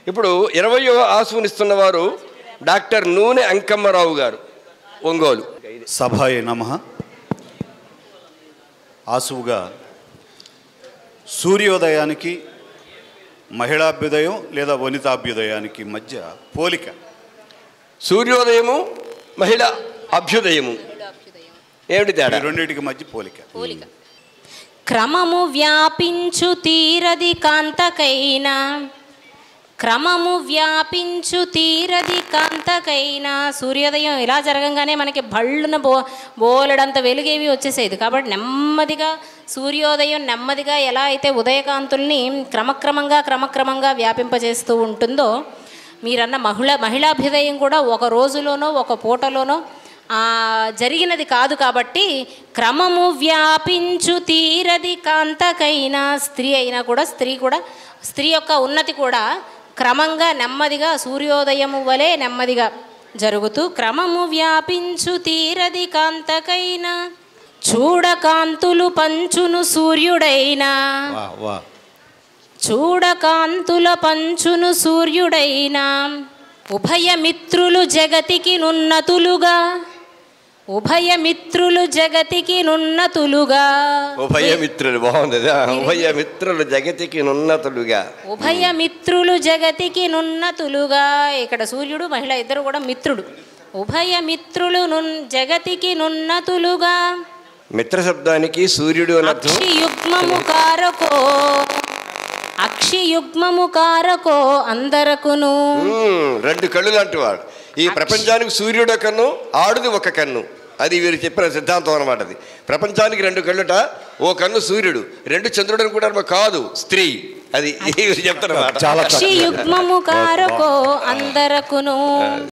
ఇప్పుడు ఇరవయో ఆశువునిస్తున్న వారు డాక్టర్ నూనె అంకమ్మరావు గారు ఒంగోలు సభాయ నమ ఆసువుగా సూర్యోదయానికి మహిళాభ్యుదయం లేదా వనితాభ్యుదయానికి మధ్య పోలిక సూర్యోదయము మహిళ అభ్యుదయము ఏమిటి ఈ తేడా రెండింటికి మధ్య పోలిక పోలిక క్రమము వ్యాపించు తీరది కాంతకైనా క్రమము వ్యాపించు తీరది కాంతకైనా సూర్యోదయం ఇలా జరగంగానే మనకి భళ్ళున బో బోలెడంత వెలుగేవి వచ్చేసేది కాబట్టి నెమ్మదిగా సూర్యోదయం నెమ్మదిగా ఎలా అయితే ఉదయకాంతుల్ని క్రమక్రమంగా క్రమక్రమంగా వ్యాపింపజేస్తూ ఉంటుందో మీరన్న మహిళ మహిళాభ్యుదయం కూడా ఒక రోజులోనో ఒక పూటలోనో ఆ, జరిగినది కాదు కాబట్టి క్రమము వ్యాపించు తీరది కాంతకైనా స్త్రీ అయినా కూడా స్త్రీ కూడా స్త్రీ యొక్క ఉన్నతి కూడా క్రమంగా నెమ్మదిగా సూర్యోదయము వలె నెమ్మదిగా జరుగుతూ క్రమము వ్యాపించు తీరది కాంతకైనా చూడకాంతులు పంచును సూర్యుడైనా వా వా చూడకాంతుల పంచును సూర్యుడైనా ఉభయమిత్రులు జగతికి నున్నతులుగా ఉభయమిత్రులు జగతికి నున్నతులుగా ఉభయమిత్రులు బాగుంది అదే. ఉభయమిత్రులు జగతికి నున్నతులుగా ఉభయమిత్రులు జగతికి నున్నతులుగా ఇక్కడ సూర్యుడు మహిళ ఇద్దరు కూడా మిత్రుడు ఉభయమిత్రులు నున్ జగతికి నున్నతులుగా మిత్ర శబ్దానికి సూర్యుడు అని అర్థం అక్షియుగ్మము కారకో అక్షియుగ్మము కారకో అందరకును మ్మ్, రెండు కళ్ళు లాంటి వాడు ఈ ప్రపంచానికి సూర్యుడు ఒక కన్ను ఆడుది ఒక కన్ను అది వీరు చెప్పిన సిద్ధాంతం అనమాట అది ప్రపంచానికి రెండు కళ్ళుట ఓ కన్ను సూర్యుడు రెండు చంద్రుడు అని కూడా కాదు స్త్రీ అది వీరు చెప్తారన్నమాట చాలా చక్కగా అక్షియుగ్మము కారకో అందరకును